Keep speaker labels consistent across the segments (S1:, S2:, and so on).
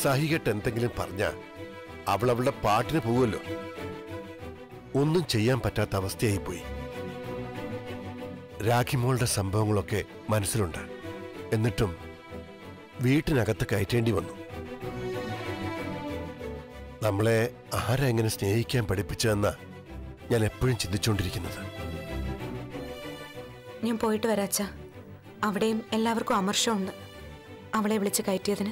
S1: സഹികെട്ട് എന്തെങ്കിലും പറഞ്ഞ അവൾ അവളുടെ പാട്ടിന് പോവുമല്ലോ ഒന്നും ചെയ്യാൻ പറ്റാത്ത അവസ്ഥയായി പോയി രാഖിമോളുടെ സംഭവങ്ങളൊക്കെ മനസ്സിലുണ്ട് എന്നിട്ടും വീട്ടിനകത്ത് കയറ്റേണ്ടി വന്നു നമ്മളെ ആരാ എങ്ങനെ സ്നേഹിക്കാൻ പഠിപ്പിച്ചതെന്ന ഞാൻ എപ്പോഴും ചിന്തിച്ചുകൊണ്ടിരിക്കുന്നത്
S2: ഞാൻ പോയിട്ട് വരാച്ച അവിടെയും എല്ലാവർക്കും അമർഷമുണ്ട് അവളെ വിളിച്ച് കയറ്റിയതിന്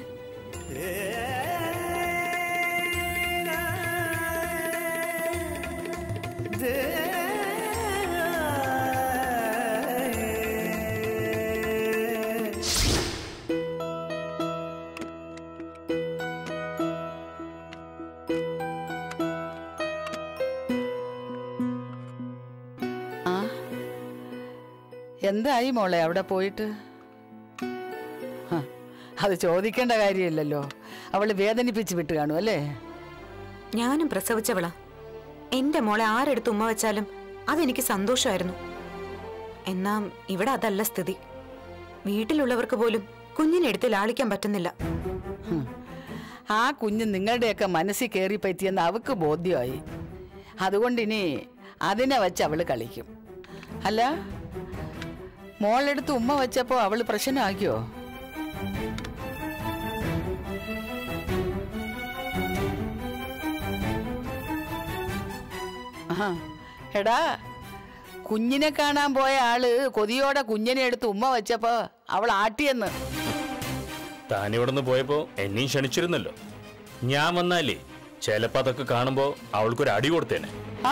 S3: ആ എന്തായി മോളെ അവിടെ പോയിട്ട് ഹ, അത് ചോദിക്കേണ്ട കാര്യമില്ലല്ലോ അവള് വേദനിപ്പിച്ച് വിട്ട് കാണും അല്ലേ
S2: ഞാനും പ്രസവിച്ചവളാ എന്റെ മോളെ ആരെടുത്ത് ഉമ്മ വെച്ചാലും അതെനിക്ക് സന്തോഷമായിരുന്നു എന്നാ ഇവിടെ അതല്ല സ്ഥിതി വീട്ടിലുള്ളവർക്ക് പോലും കുഞ്ഞിനെടുത്ത് ലാളിക്കാൻ പറ്റുന്നില്ല
S3: ഹും. ആ കുഞ്ഞ് നിങ്ങളുടെയൊക്കെ മനസ്സിൽ കയറി പറ്റിയെന്ന് അവക്ക് ബോധ്യമായി അതുകൊണ്ടിനി അതിനെ വെച്ച് അവള് കളിക്കും അല്ല മോളെടുത്ത് ഉമ്മ വെച്ചപ്പോ അവള് പ്രശ്നമാക്കിയോ ആഹാ. എടാ കുഞ്ഞിനെ കാണാൻ പോയ ആള് കൊതിയോടെ കുഞ്ഞിനെ എടുത്ത് ഉമ്മ വെച്ചപ്പോ അവൾ ആട്ടിയെന്ന്
S4: താൻ ഇവിടുന്ന് പോയപ്പോ എന്നെയും ക്ഷണിച്ചിരുന്നല്ലോ ഞാൻ വന്നാലേ ചിലപ്പോ അതൊക്കെ കാണുമ്പോ അവൾക്കൊരു അടി കൊടുത്തേനെ
S3: ആ?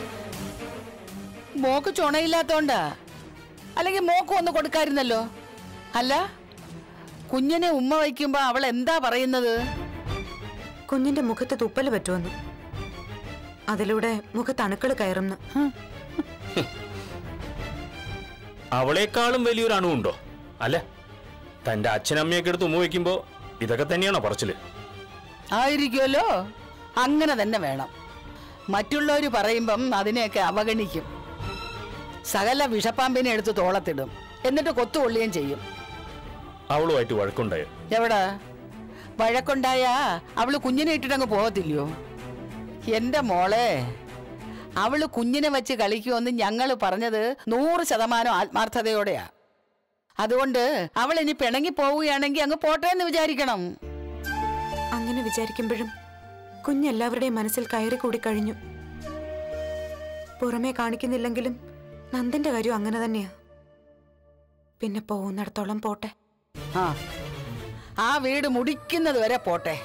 S3: മോക്ക് ചുണയില്ലാത്തോണ്ടാ അല്ലെങ്കിൽ മോക്ക് ഒന്ന് കൊടുക്കായിരുന്നല്ലോ അല്ല കുഞ്ഞിനെ ഉമ്മ വയ്ക്കുമ്പോ അവൾ എന്താ പറയുന്നത്
S2: കുഞ്ഞിന്റെ മുഖത്ത് തുപ്പല് പറ്റുമെന്ന് അതിലൂടെ മുഖത്ത് അണുക്കൾ കയറുന്നു
S4: അവളെക്കാളും വലിയൊരു അണുണ്ടോ അല്ല തന്റെ അച്ഛനമ്മയൊക്കെ എടുത്ത് ഉമ്മ വയ്ക്കുമ്പോ ഇതൊക്കെ തന്നെയാണോ പറച്ചില്
S3: ആയിരിക്കുമല്ലോ അങ്ങനെ തന്നെ വേണം മറ്റുള്ളവർ പറയുമ്പം അതിനെയൊക്കെ അവഗണിക്കും സകല വിഷപ്പാമ്പിനെ എടുത്ത് തോളത്തിടും എന്നിട്ട് കൊത്തുകൊള്ളുകയും ചെയ്യും
S4: അവളുമായിട്ട് വഴക്കുണ്ടായോ
S3: എവിടാ വഴക്കുണ്ടായാ അവള് കുഞ്ഞിനെ ഇട്ടിട്ടങ്ങ് പോകത്തില്ലയോ എന്റെ മോളെ അവള് കുഞ്ഞിനെ വെച്ച് കളിക്കുമെന്ന് ഞങ്ങൾ പറഞ്ഞത് നൂറ് ശതമാനം ആത്മാർത്ഥതയോടെയാ അതുകൊണ്ട് അവൾ ഇനി പിണങ്ങി പോവുകയാണെങ്കിൽ അങ്ങ് പോട്ടെ എന്ന് വിചാരിക്കണം
S2: അങ്ങനെ വിചാരിക്കുമ്പോഴും കുഞ്ഞെല്ലാവരുടെയും മനസ്സിൽ കയറി കൂടി കഴിഞ്ഞു പുറമേ കാണിക്കുന്നില്ലെങ്കിലും നന്ദന്റെ കാര്യം അങ്ങനെ തന്നെയാ പിന്നെ പോകുന്നിടത്തോളം പോട്ടെ
S3: ആ ആ വീട് മുടിക്കുന്നത് വരെ പോട്ടെ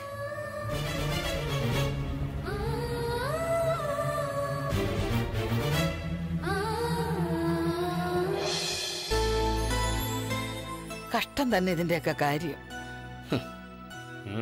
S3: കഷ്ടം തന്നെ ഇതിന്റെയൊക്കെ കാര്യം
S4: ഉം.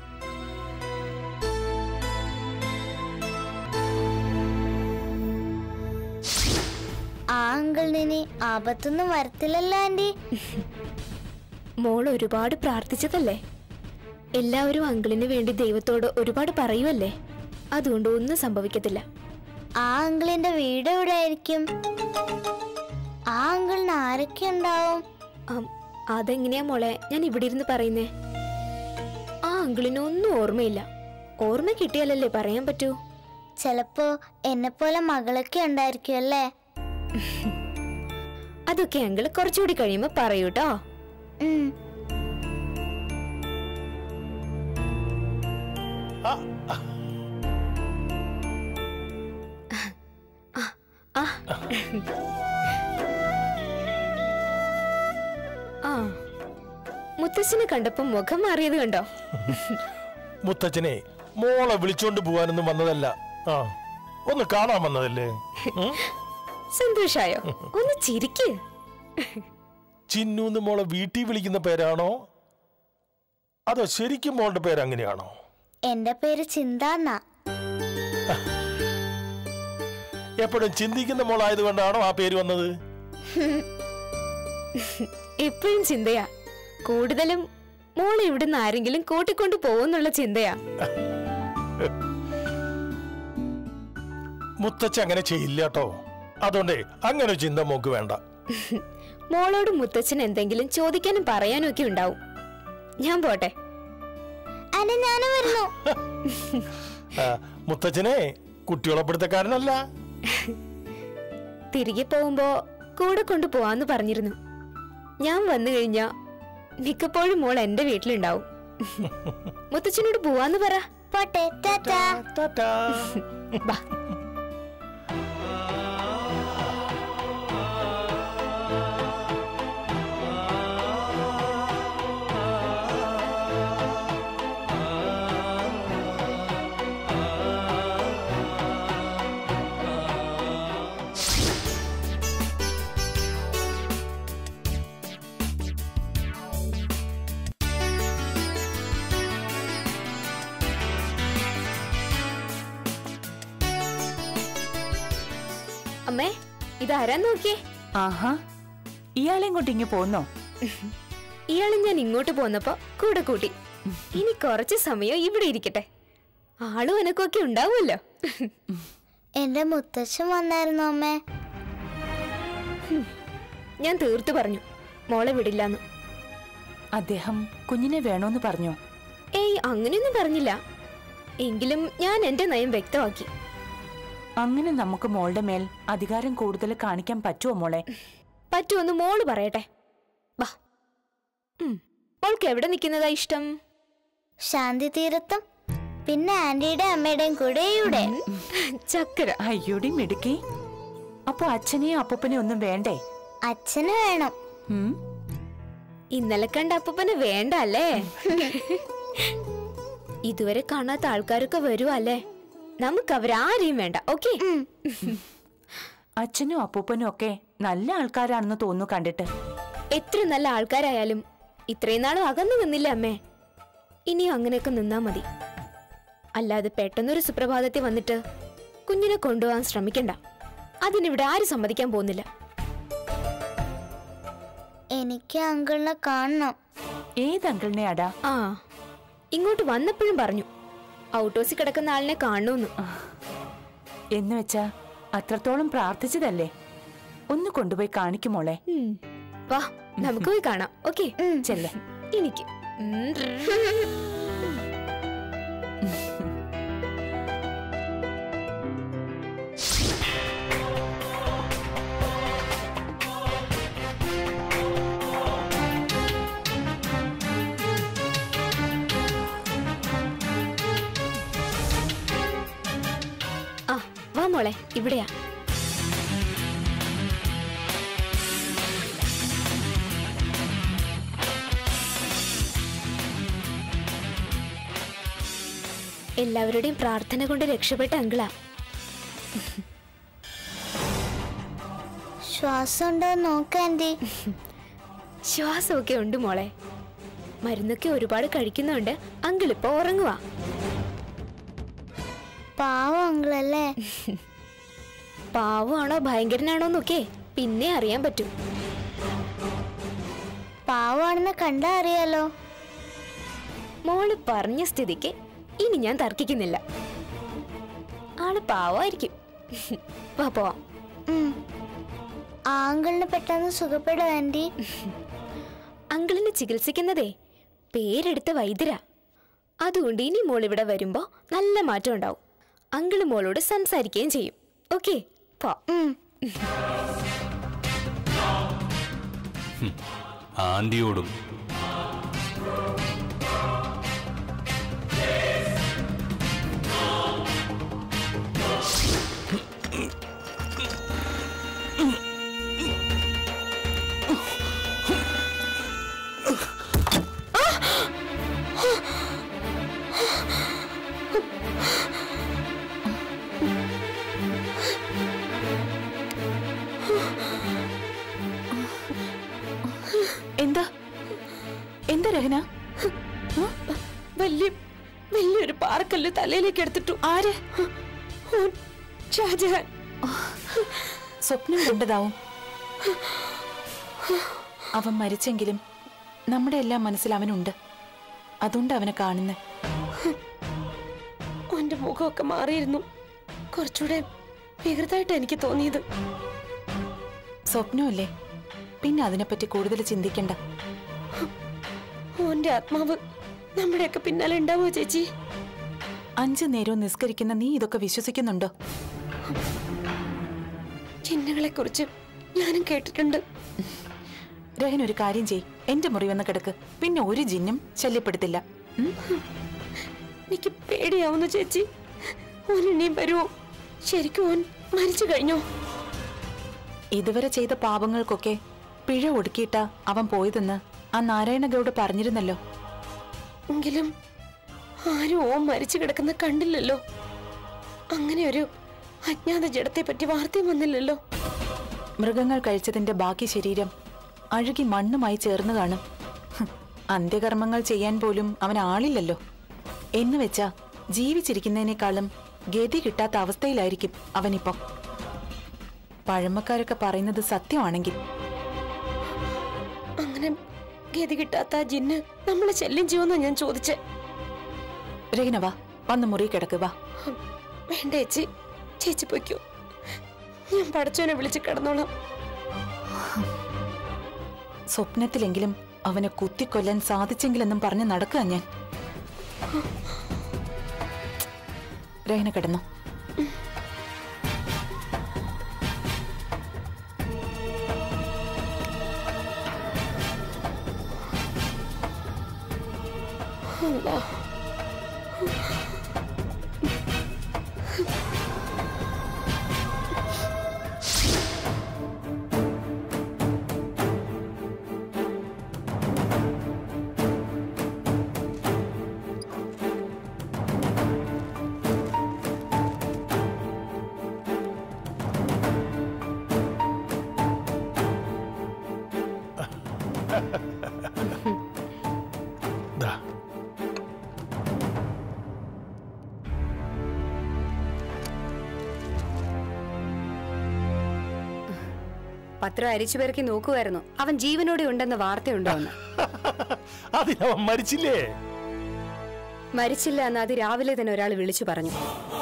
S5: ആ അങ്കിളിനി ആപത്തൊന്നും വരത്തില്ലല്ലോ ആന്റി
S6: മോൾ ഒരുപാട് പ്രാർത്ഥിച്ചതല്ലേ എല്ലാവരും അങ്കിളിന് വേണ്ടി ദൈവത്തോട് ഒരുപാട് പറയുമല്ലേ അതുകൊണ്ട് ഒന്നും സംഭവിക്കത്തില്ല
S5: ആ അങ്കിളിന്റെ വീട് എവിടെ ആയിരിക്കും ആ അങ്കിളിന് ആരൊക്കെ ഉണ്ടാവും
S6: ആം, അതെങ്ങനെയാ മോളെ ഞാൻ ഇവിടെ ഇരുന്ന് പറയുന്നേ ആ അങ്കിളിന് ഒന്നും ഓർമ്മയില്ല ഓർമ്മ കിട്ടിയാലല്ലേ പറയാൻ പറ്റൂ
S5: ചിലപ്പോ എന്നെ പോലെ മകളൊക്കെ ഉണ്ടായിരിക്കും അല്ലേ
S6: അതൊക്കെ അങ്കിള് കുറച്ചുകൂടി കഴിയുമ്പോ പറയൂട്ടോ
S5: ഉം.
S6: ആ ആ മുത്തശ്ശനെ കണ്ടപ്പോ മുഖം മാറിയത് കണ്ടോ
S7: മുത്തച്ഛനെ മോളെ വിളിച്ചോണ്ട് പോവാനൊന്നും വന്നതല്ല ആ ഒന്ന് കാണാൻ വന്നതല്ലേ ഉം?
S6: സന്തോഷായോ ഒന്ന് ചിരിക്ക്
S7: ചിന്നൂന്ന് മോളെ വീട്ടിൽ വിളിക്കുന്ന പേരാണോ അതോ ശരിക്കും മോളുടെ പേര് അങ്ങനെയാണോ
S5: എന്റെ പേര് ചിന്താന്നാ
S7: എപ്പോഴും ചിന്തിക്കുന്ന മോളായത് കൊണ്ടാണോ ആ പേര് വന്നത്
S6: എപ്പോഴും ചിന്തയാ കൂടുതലും മോൾ ഇവിടുന്ന് ആരെങ്കിലും കൂട്ടിക്കൊണ്ട് പോകുന്നുള്ള ചിന്തയാ
S7: മുത്തച്ഛ അങ്ങനെ ചെയ്യില്ല കേട്ടോ അതുകൊണ്ടേ അങ്ങനെ ഒരു ചിന്ത മോക്ക് വേണ്ട
S6: മോളോട് മുത്തച്ഛൻ എന്തെങ്കിലും ചോദിക്കാനും പറയാനും ഒക്കെ ഉണ്ടാവും ഞാൻ പോട്ടെ
S5: അതെ ഞാനും വരുന്നു
S7: ആ, മുത്തച്ഛനെ കുട്ടികളപ്പെടുത്തക്കാരനല്ല
S6: തിരികെ പോകുമ്പോ കൂടെ കൊണ്ടുപോവാന്ന് പറഞ്ഞിരുന്നു ഞാൻ വന്നു കഴിഞ്ഞാ മിക്കപ്പോഴും മോൾ എന്റെ വീട്ടിലുണ്ടാവും മുത്തച്ഛനോട് പോവാന്ന് പറ
S5: പോട്ടെ ടാറ്റാ
S7: ടാറ്റാ
S6: ബാ അമ്മേ ഇതാരാ നോക്കിയേ
S8: ആഹാ ഇയാളെയും കൊണ്ട് ഇങ്ങ് പോന്നോ
S6: ഇയാളെ ഞാൻ ഇങ്ങോട്ട് പോന്നപ്പോ കൂടെ കൂട്ടി ഇനി കുറച്ച് സമയം ഇവിടെ ഇരിക്കട്ടെ ആളും എനക്കൊക്കെ ഉണ്ടാവുമല്ലോ
S5: എന്റെ മുത്തച്ഛൻ വന്നായിരുന്നു അമ്മേ
S6: ഞാൻ തീർത്തു പറഞ്ഞു മോളെ വിടില്ലാന്ന്
S8: അദ്ദേഹം കുഞ്ഞിനെ വേണോന്ന് പറഞ്ഞോ
S6: ഏയ് അങ്ങനെയൊന്നും പറഞ്ഞില്ല എങ്കിലും ഞാൻ എന്റെ നയം വ്യക്തമാക്കി
S8: അങ്ങനെ നമുക്ക് മോളുടെ മേൽ അധികാരം കൂടുതൽ കാണിക്കാൻ പറ്റുമോ മോളെ
S6: പറ്റുമെന്ന് മോള് പറയട്ടെ വാ ഉം. മോൾക്ക് എവിടെ നിൽക്കുന്നതാ ഇഷ്ടം
S5: ശാന്തി തീരത്തും പിന്നെ ആന്റിയുടെ അമ്മയുടെയും കൂടെ ഇവിടെ
S6: ചക്കര
S8: അയ്യോടി മിടുക്കി അപ്പൊ അച്ഛനെയും അപ്പൂപ്പനെയും ഒന്നും വേണ്ടേ
S5: അച്ഛന് വേണം
S8: ഉം?
S6: ഇന്നലെ കണ്ട അപ്പൂപ്പന് വേണ്ട അല്ലേ ഇതുവരെ കാണാത്ത ആൾക്കാരൊക്കെ വരുവല്ലേ നമുക്ക് അവരാരെയും വേണ്ട ഓക്കെ
S8: അച്ഛനും അപ്പൂപ്പനും ഒക്കെ നല്ല ആൾക്കാരാണെന്ന് തോന്നുന്നു കണ്ടിട്ട്
S6: എത്ര നല്ല ആൾക്കാരായാലും ഇത്രയും നാളും അകന്നു നിന്നില്ല അമ്മേ ഇനിയും അങ്ങനെയൊക്കെ നിന്നാ മതി അല്ലാതെ പെട്ടെന്നൊരു സുപ്രഭാതത്തിൽ വന്നിട്ട് കുഞ്ഞിനെ കൊണ്ടുപോകാൻ ശ്രമിക്കണ്ട അതിനിവിടെ ആരും സമ്മതിക്കാൻ പോകുന്നില്ല
S5: എനിക്ക് അങ്കിളിനെ കാണണം
S8: ഏത് അങ്കിളിനെയാടാ
S6: ആ ഇങ്ങോട്ട് വന്നപ്പോഴും പറഞ്ഞു ഔട്ട് ഹൗസിൽ കിടക്കുന്ന ആളിനെ കാണുമെന്ന്
S8: എന്ന് വെച്ചാ അത്രത്തോളം പ്രാർത്ഥിച്ചതല്ലേ ഒന്ന് കൊണ്ടുപോയി കാണിക്കും മോളെ
S6: ഉം. വാ നമുക്ക് പോയി കാണാം ഓക്കെ
S8: ചെല്ലേ
S6: എനിക്ക് ഉം. ആ വാ മോളെ ഇവിടെയാ എല്ലാവരുടെയും പ്രാർത്ഥന കൊണ്ട് രക്ഷപ്പെട്ട അങ്കിളാ
S5: ശ്വാസം ഉണ്ടോ നോക്ക ആന്റി
S6: ശ്വാസമൊക്കെ ഉണ്ട് മോളെ മരുന്നൊക്കെ ഒരുപാട് കഴിക്കുന്നുണ്ട് അങ്കിൾ ഇപ്പൊ ഉറങ്ങുവാ
S5: പാവം അങ്കിളല്ലേ
S6: പാവമാണോ ഭയങ്കരനാണോ എന്നൊക്കെ പിന്നെ അറിയാൻ പറ്റും
S5: പാവമാണെന്ന് കണ്ടാ അറിയാലോ
S6: മോള് പറഞ്ഞ സ്ഥിതിക്ക് ഇനി ഞാൻ തർക്കിക്കുന്നില്ല ആള് പാവമായിരിക്കും വാ പോവാം
S5: ഉം. ആ അങ്കിളിന് പെട്ടെന്ന് സുഖപ്പെടും ആന്റി
S6: അങ്കിളിനെ ചികിത്സിക്കുന്നതേ പേരെടുത്ത വൈദ്യരാ അതുകൊണ്ട് ഇനി മോൾ ഇവിടെ വരുമ്പോ നല്ല മാറ്റം ഉണ്ടാവും അങ്കിള് മോളോട് സംസാരിക്കുകയും ചെയ്യും ഓക്കെ പോ
S5: ഉം.
S9: ആന്റിയോടും
S8: എന്താ എന്താ രഹന
S6: വലിയ വലിയൊരു പാറക്കല്ല് തലയിലേക്ക് എടുത്തിട്ടു ആര് ഓൻ ഷാജഹാൻ
S8: സ്വപ്നം കണ്ടതാവും അവൻ മരിച്ചെങ്കിലും നമ്മുടെ എല്ലാം മനസ്സിൽ അവനുണ്ട് അതുകൊണ്ട് അവനെ കാണുന്നേ
S6: ഓന്റെ മുഖമൊക്കെ മാറിയിരുന്നു കുറച്ചുകൂടെ വികൃതമായിട്ട് എനിക്ക് തോന്നിയത്
S8: സ്വപ്നമല്ലേ പിന്നെ അതിനെപ്പറ്റി കൂടുതൽ ചിന്തിക്കണ്ട
S6: ഓന്റെ ആത്മാവ്
S2: നമ്മുടെയൊക്കെ പിന്നാലെ ഉണ്ടാവോ ചേച്ചി
S8: അഞ്ചു നേരവും നിസ്കരിക്കുന്ന നീ ഇതൊക്കെ വിശ്വസിക്കുന്നുണ്ടോ
S2: ചിഹ്നങ്ങളെ കുറിച്ച് ഞാനും കേട്ടിട്ടുണ്ട്
S8: രഹൻ ഒരു കാര്യം ചെയ് എന്റെ മുറി വന്ന് കിടക്ക് പിന്നെ ഒരു ജിന്നും ശല്യപ്പെടുത്തില്ല ഉം?
S2: എനിക്ക് പേടിയാവുന്നു ചേച്ചി ഓൻ ഇനിയും വരുമോ ശരിക്കും ഓൻ മരിച്ചു കഴിഞ്ഞോ
S8: ഇതുവരെ ചെയ്ത പാപങ്ങൾക്കൊക്കെ പിഴ ഒടുക്കിയിട്ടാ അവൻ പോയതെന്ന് ആ നാരായണ ഗൗഡ് പറഞ്ഞിരുന്നല്ലോ
S2: എങ്കിലും ആരും ഓൻ മരിച്ചു കിടക്കുന്ന കണ്ടില്ലല്ലോ അങ്ങനെ ഒരു അജ്ഞാത ജഡത്തെ പറ്റി വാർത്തയും വന്നില്ലല്ലോ
S8: മൃഗങ്ങൾ കഴിച്ചതിന്റെ ബാക്കി ശരീരം അഴുകി മണ്ണുമായി ചേർന്ന് കാണും ഹും, അന്ത്യകർമ്മങ്ങൾ ചെയ്യാൻ പോലും അവൻ ആളില്ലല്ലോ എന്ന് വെച്ചാ ജീവിച്ചിരിക്കുന്നതിനേക്കാളും ഗതി കിട്ടാത്ത അവസ്ഥയിലായിരിക്കും അവനിപ്പം പഴമക്കാരൊക്കെ പറയുന്നത് സത്യമാണെങ്കിൽ
S2: അങ്ങനെ ഗതി കിട്ടാത്ത ആ ജിന്ന് നമ്മളെ ശല്യം ചെയ്യുമെന്നാ ഞാൻ ചോദിച്ചേ
S8: രഹിന വാ വന്ന് മുറി കിടക്ക് വാ
S2: ഹും, വേണ്ട ചേച്ചി ചേച്ചി പൊയ്ക്കോ ഞാൻ പടച്ചോനെ വിളിച്ച് കിടന്നോളാം
S8: സ്വപ്നത്തിലെങ്കിലും അവനെ കുത്തിക്കൊല്ലാൻ സാധിച്ചെങ്കിലെന്നും പറഞ്ഞ് നടക്കുക ഞാൻ രഹന കിടന്നു
S2: അല്ലാ
S7: ദാ
S9: പത്രം അരിച്ചു പെറുക്കി നോക്കുമായിരുന്നു അവൻ ജീവനോടെ ഉണ്ടെന്ന് വാർത്തയുണ്ടോ എന്ന്
S7: അതിനവൻ മരിച്ചില്ലേ
S9: മരിച്ചില്ല എന്ന് അത് രാവിലെ തന്നെ ഒരാൾ വിളിച്ചു പറഞ്ഞു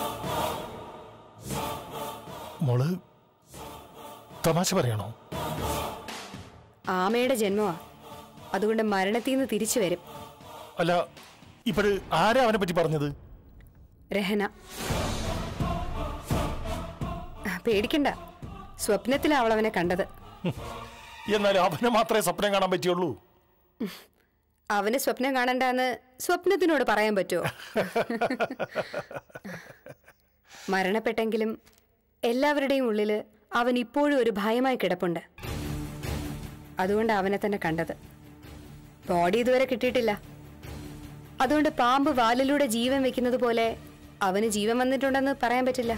S7: മോള് തമാശ പറയണോ
S9: ആമയുടെ ജന്മമാ അതുകൊണ്ട് മരണത്തിൽ നിന്ന് തിരിച്ചു വരും
S7: അല്ല ഇപ്പോഴ് ആരാ അവനെ പറ്റി പറഞ്ഞത്
S9: രഹന പേടിക്കണ്ട സ്വപ്നത്തിലാ അവൾ അവനെ കണ്ടത്
S7: എന്നാലും അവനെ മാത്രമേ സ്വപ്നം കാണാൻ പറ്റിയുള്ളൂ
S9: അവന് സ്വപ്നം കാണണ്ടെന്ന് സ്വപ്നത്തിനോട് പറയാൻ പറ്റുമോ മരണപ്പെട്ടെങ്കിലും എല്ലാവരുടെയും ഉള്ളിൽ അവൻ ഇപ്പോഴും ഒരു ഭയമായി കിടപ്പുണ്ട് അതുകൊണ്ട് അവനെ തന്നെ കണ്ടത് ബോഡി ഇതുവരെ കിട്ടിയിട്ടില്ല അതുകൊണ്ട് പാമ്പ് വാലിലൂടെ ജീവൻ വെക്കുന്നത് പോലെ അവന് ജീവൻ വന്നിട്ടുണ്ടെന്ന് പറയാൻ പറ്റില്ല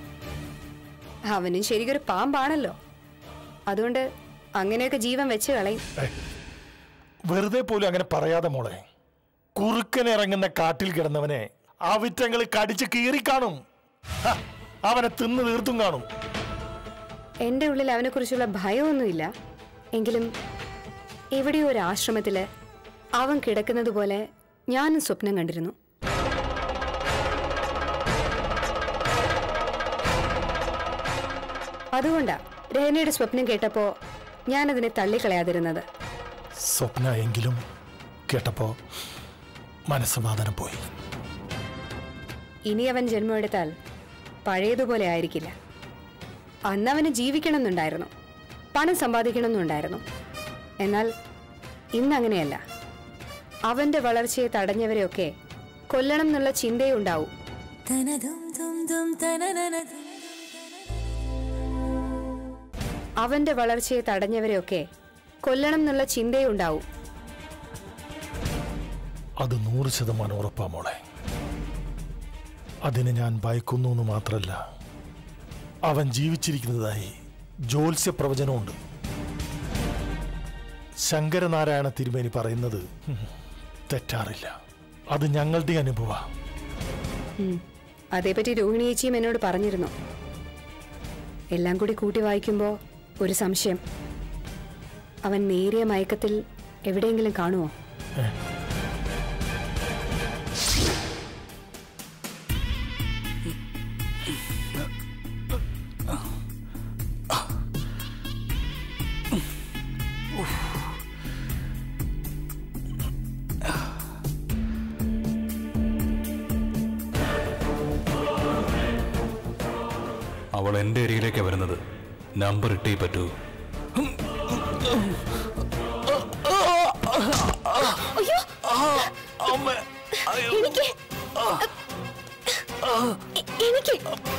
S9: അവനും ശരിക്കൊരു പാമ്പാണല്ലോ അതുകൊണ്ട് അങ്ങനെയൊക്കെ ജീവൻ വെച്ച് കളയും
S7: വെറുതെ പോലും അങ്ങനെ പറയാതെ മോളെ കുറുക്കൻ ഇറങ്ങുന്ന കാട്ടിൽ കിടന്നവനെ ആ വിറ്റങ്ങൾ കടിച്ച് കീറിക്കാണും ഹ, അവനെ തിന്ന് തീർത്തും കാണും
S9: എന്റെ ഉള്ളിൽ അവനെക്കുറിച്ചുള്ള ഭയമൊന്നുമില്ല എങ്കിലും എവിടെയോ ഒരു ആശ്രമത്തില് അവൻ കിടക്കുന്നത് പോലെ ഞാനും സ്വപ്നം കണ്ടിരുന്നു അതുകൊണ്ടാ രഹനയുടെ സ്വപ്നം കേട്ടപ്പോ ഞാനതിനെ തള്ളിക്കളയാതിരുന്നത്
S7: സ്വപ്ന എങ്കിലും കേട്ടപ്പോ മനസ്സമാധാനം പോയി
S9: ഇനി അവൻ ജന്മമെടുത്താൽ പഴയതുപോലെ ആയിരിക്കില്ല അന്ന് അവന് ജീവിക്കണമെന്നുണ്ടായിരുന്നു പണം സമ്പാദിക്കണമെന്നുണ്ടായിരുന്നു എന്നാൽ ഇന്നങ്ങനെയല്ല അവന്റെ വളർച്ചയെ തടഞ്ഞവരെയൊക്കെ കൊല്ലണം എന്നുള്ള ചിന്തയേ ഉണ്ടാവൂ അവന്റെ വളർച്ചയെ തടഞ്ഞവരെയൊക്കെ കൊല്ലണം എന്നുള്ള ചിന്തയേ ഉണ്ടാവൂ
S7: അത് നൂറ് ശതമാനം ഉറപ്പാ മോളെ അതിനെ ഞാൻ ഭയക്കുന്നു എന്ന് മാത്രല്ല അവൻ ജീവിച്ചിരിക്കുന്നതായി ജ്യോത്സ്യ പ്രവചനമുണ്ട് ശങ്കരനാരായണ തിരുമേനി പറയുന്നത് ഉം, തെറ്റാറില്ല അത് ഞങ്ങളുടെ അനുഭവ
S9: ഉം. അതേപ്പറ്റി രോഹിണി ചേച്ചിയും എന്നോട് പറഞ്ഞിരുന്നു എല്ലാം കൂടി കൂട്ടി വായിക്കുമ്പോൾ ഒരു സംശയം അവൻ നേരിയ മയക്കത്തിൽ എവിടെയെങ്കിലും കാണുമോ
S10: നമ്പർ ഇട്ടേ പറ്റൂ
S6: അയ്യോ എനിക്ക് എ- എനിക്ക്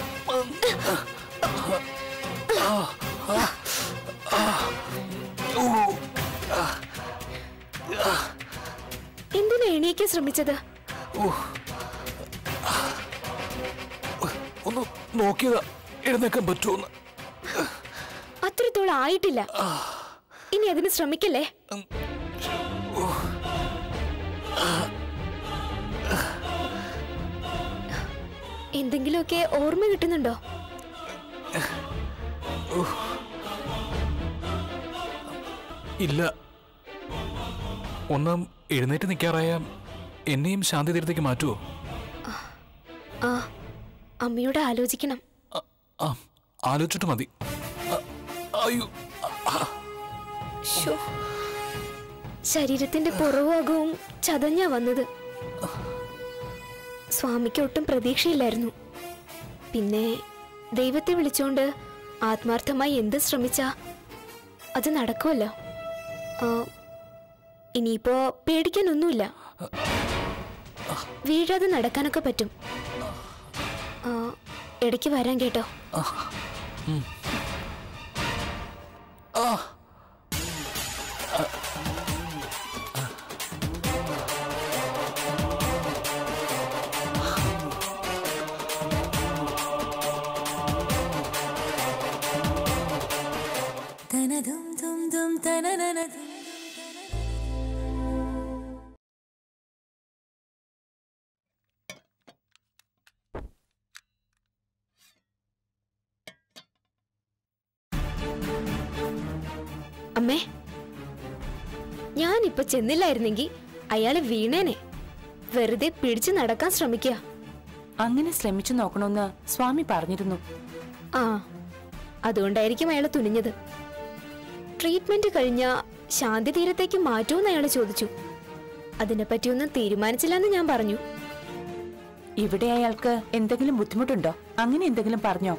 S6: എന്തിനാ എണീക്കാൻ ശ്രമിച്ചത്
S10: ഒന്ന് നോക്കിയതാ എഴുന്നേക്കാൻ പറ്റുമെന്ന്
S6: അത്രത്തോളം ആയിട്ടില്ല ഇനി അതിന് ശ്രമിക്കല്ലേ എന്തെങ്കിലുമൊക്കെ ഓർമ്മ കിട്ടുന്നുണ്ടോ
S10: ഇല്ല ഒന്ന് എഴുന്നേറ്റ് നിൽക്കാറായ എന്നെയും ശാന്തി തീരത്തേക്ക് മാറ്റുമോ
S6: ആ അമ്മയോട് ആലോചിക്കണം
S10: ആ ആലോചിച്ചിട്ട് മതി അ- അയ്യോ
S6: ശോ. ശരീരത്തിന്റെ പുറവുഭാഗവും ചതഞ്ഞാ വന്നത് സ്വാമിക്ക് ഒട്ടും പ്രതീക്ഷയില്ലായിരുന്നു പിന്നെ ദൈവത്തെ വിളിച്ചുകൊണ്ട് ആത്മാർത്ഥമായി എന്ത് ശ്രമിച്ചാ അത് നടക്കുമല്ലോ ആ, ഇനിയിപ്പോ പേടിക്കാനൊന്നുമില്ല വീഴാതെ നടക്കാനൊക്കെ പറ്റും ആ, ഇടയ്ക്ക് വരാൻ കേട്ടോ അമ്മേ ഞാനിപ്പോ ചെന്നില്ലായിരുന്നെങ്കിൽ അയാള് വീണേനെ വെറുതെ പിടിച്ചു നടക്കാൻ ശ്രമിക്കുക
S8: അങ്ങനെ ശ്രമിച്ചു നോക്കണമെന്ന് സ്വാമി പറഞ്ഞിരുന്നു
S6: ആ അതുകൊണ്ടായിരിക്കും അയാൾ തുനിഞ്ഞത് ട്രീറ്റ്മെന്റ് കഴിഞ്ഞ ശാന്തി തീരത്തേക്ക് മാറ്റുമെന്ന് അയാൾ ചോദിച്ചു അതിനെപ്പറ്റിയൊന്നും തീരുമാനിച്ചില്ലെന്ന് ഞാൻ പറഞ്ഞു
S8: ഇവിടെ അയാൾക്ക് എന്തെങ്കിലും ബുദ്ധിമുട്ടുണ്ടോ അങ്ങനെ എന്തെങ്കിലും പറഞ്ഞോ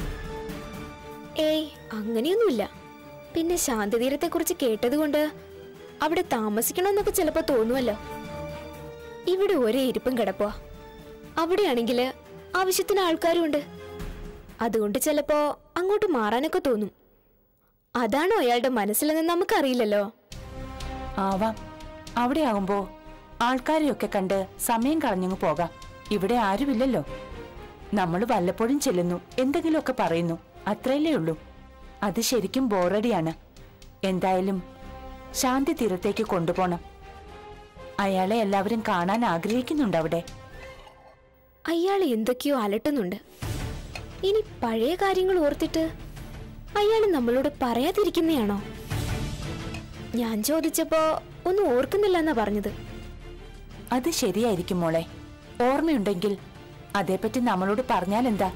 S6: ഏയ് അങ്ങനെയൊന്നുമില്ല പിന്നെ ശാന്തി തീരത്തെക്കുറിച്ച് കേട്ടതുകൊണ്ട് അവിടെ താമസിക്കണമെന്നൊക്കെ ചിലപ്പോ തോന്നുമല്ലോ ഇവിടെ ഒരേ ഇരിപ്പും കിടപ്പോ അവിടെയാണെങ്കിൽ ആവശ്യത്തിന് ആൾക്കാരുണ്ട് അതുകൊണ്ട് ചിലപ്പോ അങ്ങോട്ട് മാറാനൊക്കെ തോന്നും അതാണോ അയാളുടെ മനസ്സിലെന്ന് നമുക്കറിയില്ലല്ലോ
S8: ആവാം അവിടെ ആകുമ്പോ ആൾക്കാരെയൊക്കെ കണ്ട് സമയം കളഞ്ഞങ്ങ് പോകാം ഇവിടെ ആരുമില്ലല്ലോ നമ്മൾ വല്ലപ്പോഴും ചെല്ലുന്നു എന്തെങ്കിലുമൊക്കെ പറയുന്നു അത്രയല്ലേ ഉള്ളൂ അത് ശരിക്കും ബോറടിയാണ് എന്തായാലും ശാന്തി തീരത്തേക്ക് കൊണ്ടുപോണം അയാളെ എല്ലാവരും കാണാൻ ആഗ്രഹിക്കുന്നുണ്ട് അവിടെ
S6: അയാൾ എന്തൊക്കെയോ അലട്ടുന്നുണ്ട് ഇനി പഴയ കാര്യങ്ങൾ ഓർത്തിട്ട് അയാൾ നമ്മളോട് പറയാതിരിക്കുന്നയാണോ ഞാൻ ചോദിച്ചപ്പോ ഒന്നും ഓർക്കുന്നില്ല എന്നാ പറഞ്ഞത്
S8: അത് ശരിയായിരിക്കും മോളെ ഓർമ്മയുണ്ടെങ്കിൽ അതേപ്പറ്റി നമ്മളോട് പറഞ്ഞാൽ എന്താ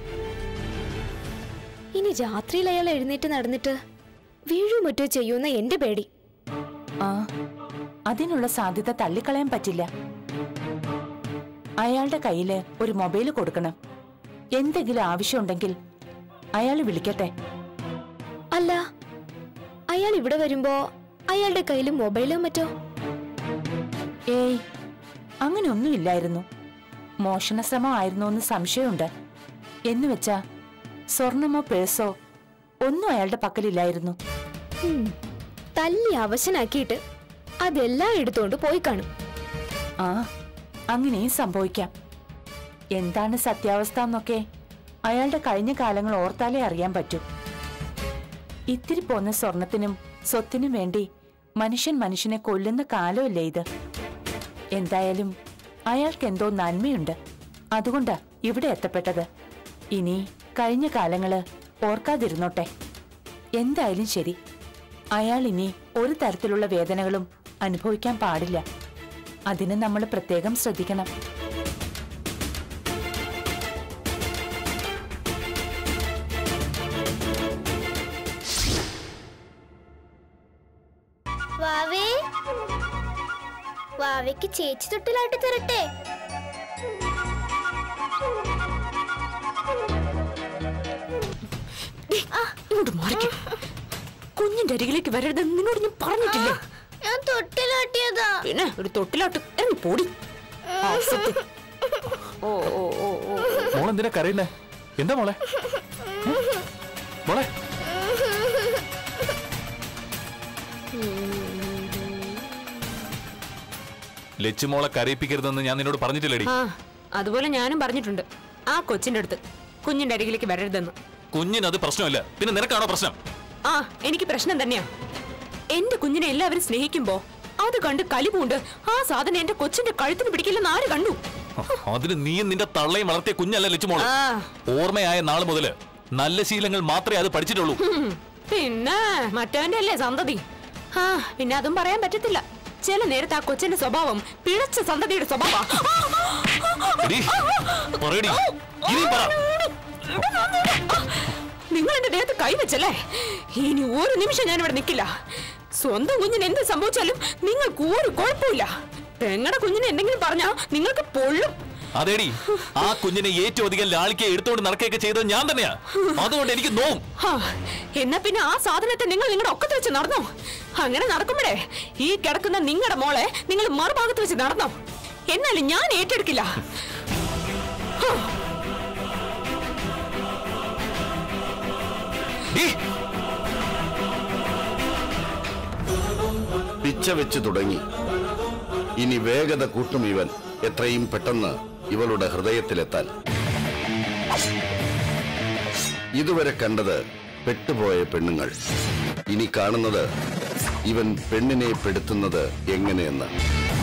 S6: ഇനി രാത്രിയിൽ അയാൾ എഴുന്നേറ്റ് നടന്നിട്ട് വീഴും മറ്റോ ചെയ്യുന്ന എന്റെ പേടി
S8: ആ അതിനുള്ള സാധ്യത തള്ളിക്കളയാൻ പറ്റില്ല അയാളുടെ കയ്യില് ഒരു മൊബൈൽ കൊടുക്കണം എന്തെങ്കിലും ആവശ്യമുണ്ടെങ്കിൽ അയാൾ വിളിക്കട്ടെ
S6: അല്ല അയാൾ ഇവിടെ വരുമ്പോ അയാളുടെ കയ്യിൽ മൊബൈലോ മറ്റോ
S8: ഏയ് അങ്ങനെയൊന്നുമില്ലായിരുന്നു മോഷണ ശ്രമം ആയിരുന്നോ എന്ന് സംശയമുണ്ട് എന്നുവെച്ചാ സ്വർണമോ പേഴ്സോ ഒന്നും അയാളുടെ പക്കലില്ലായിരുന്നു
S6: ഉം, തല്ലി അവശനാക്കിയിട്ട് അതെല്ലാം എടുത്തോണ്ട് പോയി കാണും
S8: ആ അങ്ങനെയും സംഭവിക്കാം എന്താണ് സത്യാവസ്ഥ എന്നൊക്കെ അയാളുടെ കഴിഞ്ഞ കാലങ്ങൾ ഓർത്താലേ അറിയാൻ പറ്റൂ ഇത്തിരി പോന്ന സ്വർണത്തിനും സ്വത്തിനും വേണ്ടി മനുഷ്യൻ മനുഷ്യനെ കൊല്ലുന്ന കാലമല്ലേ ഇത് എന്തായാലും അയാൾക്ക് എന്തോ നന്മയുണ്ട് അതുകൊണ്ടാ ഇവിടെ എത്തപ്പെട്ടത് ഇനി കഴിഞ്ഞ കാലങ്ങള് ഓർക്കാതിരുന്നോട്ടെ എന്തായാലും ശരി അയാൾ ഇനി ഒരു തരത്തിലുള്ള വേദനകളും അനുഭവിക്കാൻ പാടില്ല അതിന് നമ്മൾ പ്രത്യേകം ശ്രദ്ധിക്കണം
S5: വാവേ വാവയ്ക്ക് ചേച്ചി തൊട്ടിലാട്ടി തരട്ടെ ആ
S2: ഇങ്ങോട്ട് മാറിക്കും കുഞ്ഞിന്റെ അരികിലേക്ക് വരരുതെന്ന് നിന്നോട് ഞാൻ പറഞ്ഞിട്ടില്ലേ
S5: ഞാൻ തൊട്ടിലാട്ടിയതാ
S2: പിന്നെ ഒരു തൊട്ടിലോട്ട് ഇറങ്ങി പോടി ആ, സത്യം. ഓ ഓ ഓ ഓ
S10: മോളെന്തിനാ കരയുന്നേ എന്താ മോളെ ഉം? മോളെ ലച്ചു മോളെ കരയിപ്പിക്കരുതെന്ന് ഞാൻ നിന്നോട് പറഞ്ഞിട്ടില്ലേടി
S2: ആ അതുപോലെ ഞാനും പറഞ്ഞിട്ടുണ്ട് ആ കൊച്ചിന്റെ അടുത്ത് കുഞ്ഞിന്റെ അരികിലേക്ക് വരരുതെന്ന്
S10: കുഞ്ഞിന് അത് പ്രശ്നമില്ല പിന്നെ നിനക്കാണോ പ്രശ്നം
S2: ആ എനിക്ക് പ്രശ്നം തന്നെയാ എന്റെ കുഞ്ഞിനെ എല്ലാവരും സ്നേഹിക്കുമ്പോ അത് കണ്ട് കലിപൂണ്ട് ആ സാധനം എന്റെ കൊച്ചിന്റെ കഴുത്തിന് പിടിക്കില്ലെന്ന് ആര് കണ്ടു
S10: അതിന് നീയും നിന്റെ തള്ളയും വളർത്തിയ കുഞ്ഞല്ല ലച്ചു മോള്
S2: ആ
S10: ഓർമ്മയായ നാൾ മുതല് നല്ല ശീലങ്ങൾ മാത്രമേ അത് പഠിച്ചിട്ടുള്ളൂ
S2: ഉം. പിന്നെ മറ്റവന്റെ അല്ലേ സന്തതി ആ പിന്നെ അതും പറയാൻ പറ്റത്തില്ല ചില നേരത്തെ ആ കൊച്ചിന്റെ സ്വഭാവം പിഴച്ച സന്തതിയുടെ സ്വഭാവം
S10: എടീ, പറയടി. ഇനിയും പറ.
S2: നിങ്ങൾ എന്റെ ദേഹത്ത് കൈവച്ചല്ലേ ഇനി ഒരു നിമിഷം ഞാൻ ഇവിടെ നിൽക്കില്ല സ്വന്തം കുഞ്ഞിന് എന്ത് സംഭവിച്ചാലും നിങ്ങൾക്ക് ഒരു കുഴപ്പമില്ല പെങ്ങടെ കുഞ്ഞിന് എന്തെങ്കിലും പറഞ്ഞാ നിങ്ങൾക്ക് പൊള്ളും
S10: അതേടി ആ കുഞ്ഞിനെ ഏറ്റവും അധികം ലാളിക്കെ എടുത്തോണ്ട് നടക്കുകയൊക്കെ ചെയ്തത് ഞാൻ തന്നെയാ അതുകൊണ്ട് എനിക്ക് നോവും
S2: ഹാ, എന്നാ പിന്നെ ആ സാധനത്തെ നിങ്ങൾ നിങ്ങളുടെ ഒക്കത്ത് വെച്ച് നടന്നോ അങ്ങനെ നടക്കുമ്പോഴേ ഈ കിടക്കുന്ന നിങ്ങളുടെ മോളെ നിങ്ങൾ മറുഭാഗത്ത് വെച്ച് നടന്നോ എന്നാലും ഞാൻ ഏറ്റെടുക്കില്ല ഹാ,
S10: ഡീ,
S11: പിച്ച വെച്ച് തുടങ്ങി ഇനി വേഗത കൂട്ടും ഇവൻ എത്രയും പെട്ടെന്ന് ഇവളുടെ ഹൃദയത്തിലെത്താൻ ഇതുവരെ കണ്ടത് പെട്ടുപോയ പെണ്ണുങ്ങൾ ഇനി കാണുന്നത് ഇവൻ പെണ്ണിനെ പെടുത്തുന്നത് എങ്ങനെയെന്ന്